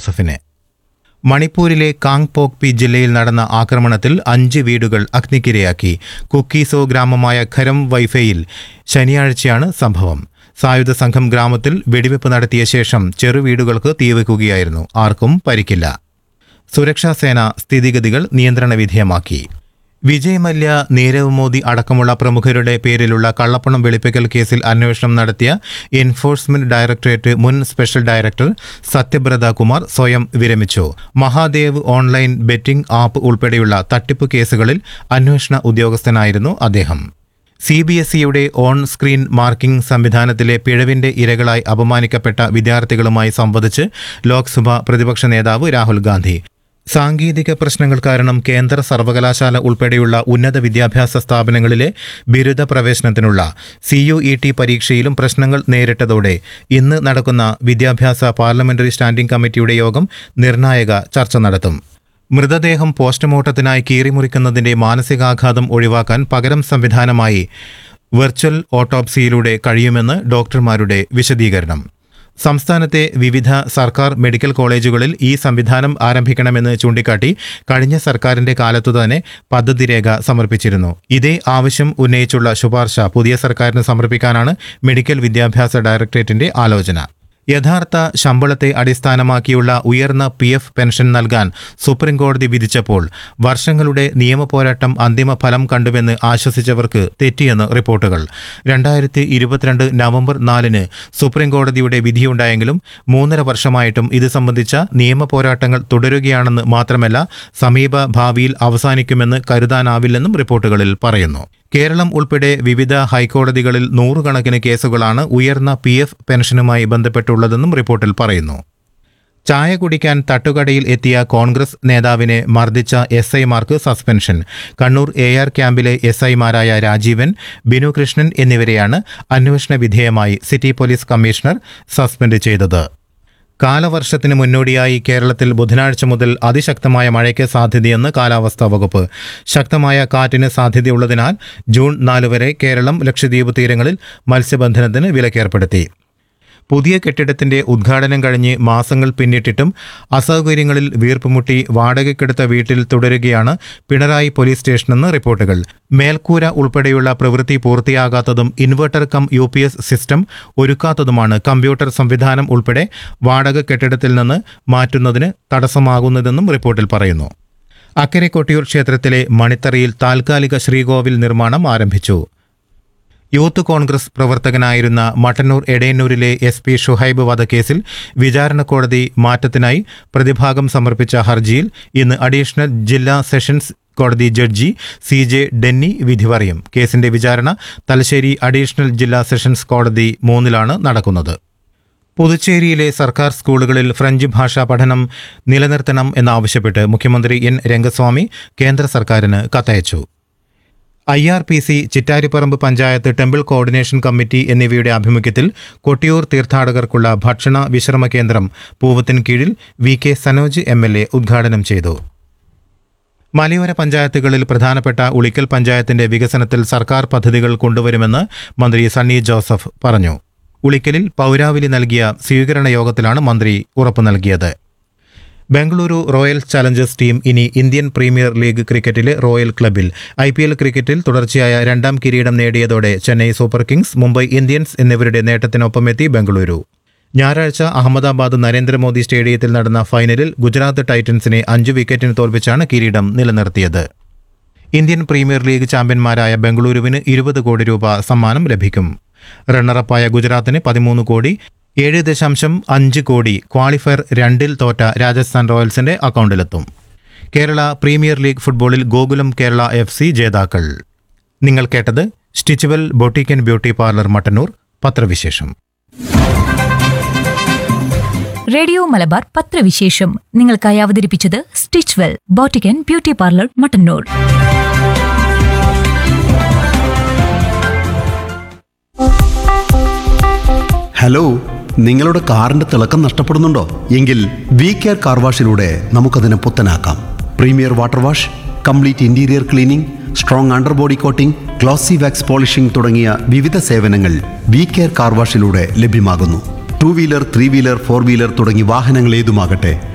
ജോസഫിന് മണിപ്പൂരിലെ കാങ്പോക്പി ജില്ലയിൽ നടന്ന ആക്രമണത്തിൽ അഞ്ച് വീടുകൾ അഗ്നിക്കിരയാക്കി കുക്കീസോ ഗ്രാമമായ ഖരം വൈഫയിൽ ശനിയാഴ്ചയാണ് സംഭവം സായുധ സംഘം ഗ്രാമത്തിൽ വെടിവെപ്പ് നടത്തിയ ശേഷം ചെറുവീടുകൾക്ക് തീവെക്കുകയായിരുന്നു ആർക്കും പരിക്കില്ല സുരക്ഷാസേന സ്ഥിതിഗതികൾ നിയന്ത്രണ വിധേയമാക്കി വിജയ് മല്യ നീരവ് മോദി അടക്കമുള്ള പ്രമുഖരുടെ പേരിലുള്ള കള്ളപ്പണം വെളുപ്പിക്കൽ കേസിൽ അന്വേഷണം നടത്തിയ എൻഫോഴ്സ്മെന്റ് ഡയറക്ടറേറ്റ് മുൻ സ്പെഷ്യൽ ഡയറക്ടർ സത്യബ്രത കുമാർ സ്വയം വിരമിച്ചു മഹാദേവ് ഓൺലൈൻ ബെറ്റിംഗ് ആപ്പ് ഉൾപ്പെടെയുള്ള തട്ടിപ്പ് കേസുകളിൽ അന്വേഷണ ഉദ്യോഗസ്ഥനായിരുന്നു അദ്ദേഹം സി ബി എസ് ഇയുടെ ഓൺ സ്ക്രീൻ മാർക്കിംഗ് സംവിധാനത്തിലെ പിഴവിന്റെ ഇരകളായി അപമാനിക്കപ്പെട്ട വിദ്യാർത്ഥികളുമായി സംവദിച്ച് ലോക്സഭ പ്രതിപക്ഷ നേതാവ് രാഹുൽ ഗാന്ധി സാങ്കേതിക പ്രശ്നങ്ങൾ കാരണം കേന്ദ്ര സർവകലാശാല ഉൾപ്പെടെയുള്ള ഉന്നത വിദ്യാഭ്യാസ സ്ഥാപനങ്ങളിലെ ബിരുദ പ്രവേശനത്തിനുള്ള സി യു ഇ ടി പരീക്ഷയിലും പ്രശ്നങ്ങൾ നേരിട്ടതോടെ ഇന്ന് നടക്കുന്ന വിദ്യാഭ്യാസ പാർലമെന്ററി സ്റ്റാൻഡിംഗ് കമ്മിറ്റിയുടെ യോഗം നിർണായക ചർച്ച നടത്തും മൃതദേഹം പോസ്റ്റ്മോർട്ടത്തിനായി കീറിമുറിക്കുന്നതിന്റെ മാനസികാഘാതം ഒഴിവാക്കാൻ പകരം സംവിധാനമായി വെർച്വൽ ഓട്ടോപ്സിയിലൂടെ കഴിയുമെന്ന് ഡോക്ടർമാരുടെ വിശദീകരണം സംസ്ഥാനത്തെ വിവിധ സർക്കാർ മെഡിക്കൽ കോളേജുകളിൽ ഈ സംവിധാനം ആരംഭിക്കണമെന്ന് ചൂണ്ടിക്കാട്ടി കഴിഞ്ഞ സർക്കാരിന്റെ കാലത്തു തന്നെ പദ്ധതി രേഖ സമർപ്പിച്ചിരുന്നു ഇതേ ആവശ്യം ഉന്നയിച്ചുള്ള ശുപാർശ പുതിയ സർക്കാരിന് സമർപ്പിക്കാനാണ് മെഡിക്കൽ വിദ്യാഭ്യാസ ഡയറക്ടറേറ്റിന്റെ ആലോചന യഥാർത്ഥ ശമ്പളത്തെ അടിസ്ഥാനമാക്കിയുള്ള ഉയർന്ന പി എഫ് പെൻഷൻ നൽകാൻ സുപ്രീംകോടതി വിധിച്ചപ്പോൾ വർഷങ്ങളുടെ നിയമപോരാട്ടം അന്തിമ ഫലം കണ്ടുവെന്ന് ആശ്വസിച്ചവർക്ക് തെറ്റിയെന്ന് റിപ്പോർട്ടുകൾ രണ്ടായിരത്തി ഇരുപത്തിരണ്ട് നവംബർ നാലിന് സുപ്രീംകോടതിയുടെ വിധിയുണ്ടായെങ്കിലും മൂന്നര വർഷമായിട്ടും ഇത് സംബന്ധിച്ച നിയമപോരാട്ടങ്ങൾ തുടരുകയാണെന്ന് മാത്രമല്ല സമീപ ഭാവിയിൽ അവസാനിക്കുമെന്ന് കരുതാനാവില്ലെന്നും റിപ്പോർട്ടുകളിൽ പറയുന്നു കേരളം ഉൾപ്പെടെ വിവിധ ഹൈക്കോടതികളിൽ നൂറുകണക്കിന് കേസുകളാണ് ഉയർന്ന പി എഫ് പെൻഷനുമായി ബന്ധപ്പെട്ടുള്ളതെന്നും റിപ്പോർട്ടിൽ പറയുന്നു ചായ കുടിക്കാൻ തട്ടുകടയിൽ എത്തിയ കോൺഗ്രസ് നേതാവിനെ മർദ്ദിച്ച എസ് ഐമാർക്ക് suspension Kannur A R camp S ഐമാരായ രാജീവൻ ബിനു കൃഷ്ണൻ എന്നിവരെയാണ് അന്വേഷണ വിധേയമായി സിറ്റി പോലീസ് കമ്മീഷണർ സസ്പെൻഡ് ചെയ്തത് കാലവർഷത്തിന് മുന്നോടിയായി കേരളത്തിൽ ബുധനാഴ്ച മുതൽ അതിശക്തമായ മഴയ്ക്ക് സാധ്യതയെന്ന് കാലാവസ്ഥാ വകുപ്പ് ശക്തമായ കാറ്റിന് സാധ്യതയുള്ളതിനാൽ ജൂൺ നാല് വരെ കേരളം ലക്ഷദ്വീപ് തീരങ്ങളിൽ മത്സ്യബന്ധനത്തിന് വിലക്കേർപ്പെടുത്തി പുതിയ കെട്ടിടത്തിന്റെ ഉദ്ഘാടനം കഴിഞ്ഞ് മാസങ്ങൾ പിന്നിട്ടിട്ടും അസൗകര്യങ്ങളിൽ വീർപ്പുമുട്ടി വാടകയ്ക്കെടുത്ത വീട്ടിൽ തുടരുകയാണ് പിണറായി പോലീസ് സ്റ്റേഷനെന്ന് റിപ്പോർട്ടുകൾ മേൽക്കൂര ഉൾപ്പെടെയുള്ള പ്രവൃത്തി പൂർത്തിയാകാത്തതും inverter cum U P S system ഒരുക്കാത്തതുമാണ് കമ്പ്യൂട്ടർ സംവിധാനം ഉൾപ്പെടെ വാടക കെട്ടിടത്തിൽ നിന്ന് മാറ്റുന്നതിന് തടസ്സമാകുന്നതെന്നും റിപ്പോർട്ടിൽ പറയുന്നു അക്കരെ കൊട്ടിയൂർ ക്ഷേത്രത്തിലെ മണിത്തറയിൽ താൽക്കാലിക ശ്രീകോവിൽ നിർമ്മാണം ആരംഭിച്ചു യൂത്ത് കോൺഗ്രസ് പ്രവർത്തകനായിരുന്ന മട്ടന്നൂർ എടയന്നൂരിലെ എസ് പി ഷുഹൈബ് വധക്കേസിൽ വിചാരണ കോടതി മാറ്റത്തിനായി പ്രതിഭാഗം സമർപ്പിച്ച ഹർജിയിൽ ഇന്ന് അഡീഷണൽ ജില്ലാ സെഷൻസ് കോടതി ജഡ്ജി സി ജെ ഡെന്നി വിധി പറയും കേസിന്റെ വിചാരണ തലശ്ശേരി അഡീഷണൽ ജില്ലാ സെഷൻസ് കോടതി മൂന്നിലാണ് നടക്കുന്നത് പുതുച്ചേരിയിലെ സർക്കാർ സ്കൂളുകളിൽ ഫ്രഞ്ച് ഭാഷാ പഠനം നിലനിർത്തണം എന്നാവശ്യപ്പെട്ട് മുഖ്യമന്ത്രി എൻ രംഗസ്വാമി കേന്ദ്ര സർക്കാരിന് കത്തയച്ചു I R P C Chittariparamba panchayat temple coordination committee എന്നിവയുടെ ആഭിമുഖ്യത്തിൽ കൊട്ടിയൂർ തീർത്ഥാടകർക്കുള്ള ഭക്ഷണ വിശ്രമ കേന്ദ്രം പൂവത്തിന് കീഴിൽ V K Sanoj M L A ഉദ്ഘാടനം ചെയ്തു മലയോര പഞ്ചായത്തുകളിൽ പ്രധാനപ്പെട്ട ഉളിക്കൽ പഞ്ചായത്തിന്റെ വികസനത്തിൽ സർക്കാർ പദ്ധതികൾ കൊണ്ടുവരുമെന്ന് മന്ത്രി സണ്ണി ജോസഫ് പറഞ്ഞു ഉളിക്കലിൽ പൗരാവലി നൽകിയ സ്വീകരണ യോഗത്തിലാണ് മന്ത്രി ഉറപ്പു നൽകിയത് ബംഗളൂരു റോയൽ ചലഞ്ചേഴ്സ് ടീം ഇനി ഇന്ത്യൻ പ്രീമിയർ ലീഗ് ക്രിക്കറ്റിലെ റോയൽ ക്ലബിൽ ഐ പി എൽ ക്രിക്കറ്റിൽ തുടർച്ചയായ രണ്ടാം കിരീടം നേടിയതോടെ Chennai Super Kings Mumbai Indians എന്നിവരുടെ നേട്ടത്തിനൊപ്പമെത്തി ബംഗളൂരു ഞായറാഴ്ച അഹമ്മദാബാദ് നരേന്ദ്രമോദി സ്റ്റേഡിയത്തിൽ നടന്ന ഫൈനലിൽ ഗുജറാത്ത് ടൈറ്റൻസിനെ അഞ്ച് വിക്കറ്റിന് തോൽപ്പിച്ചാണ് കിരീടം നിലനിർത്തിയത് ഇന്ത്യൻ പ്രീമിയർ ലീഗ് ചാമ്പ്യന്മാരായ ബംഗളൂരുവിന് ഇരുപത് കോടി രൂപ സമ്മാനം ലഭിക്കും റണ്ണറപ്പായ ഗുജറാത്തിന് പതിമൂന്ന് കോടി ഏഴ് ദശാംശം അഞ്ച് കോടി ക്വാളിഫയർ രണ്ടിൽ തോറ്റ രാജസ്ഥാൻ റോയൽസിന്റെ അക്കൗണ്ടിലെത്തും കേരള പ്രീമിയർ ലീഗ് ഫുട്ബോളിൽ ഗോകുലം കേരള എഫ് സി ജേതാക്കൾ നിങ്ങൾ കേട്ടത് സ്റ്റിച്ചുവൽ boutique and beauty parlour Mattannur പത്രവിശേഷം റേഡിയോ മലബാർ പത്രവിശേഷം നിങ്ങൾക്കായി അവതരിപ്പിച്ചത് stitch well boutique and beauty parlour Mattannur hello നിങ്ങളുടെ കാറിന്റെ തിളക്കം നഷ്ടപ്പെടുന്നുണ്ടോ എങ്കിൽ വി കെയർ കാർ വാഷിലൂടെ നമുക്കതിനെ പുത്തനാക്കാം premier water wash complete interior cleaning strong under body coating glossy wax polishing തുടങ്ങിയ വിവിധ സേവനങ്ങൾ വി കെയർ കാർ വാഷിലൂടെ ലഭ്യമാകുന്നു two wheeler three wheeler four wheeler തുടങ്ങി വാഹനങ്ങൾ ഏതുമാകട്ടെ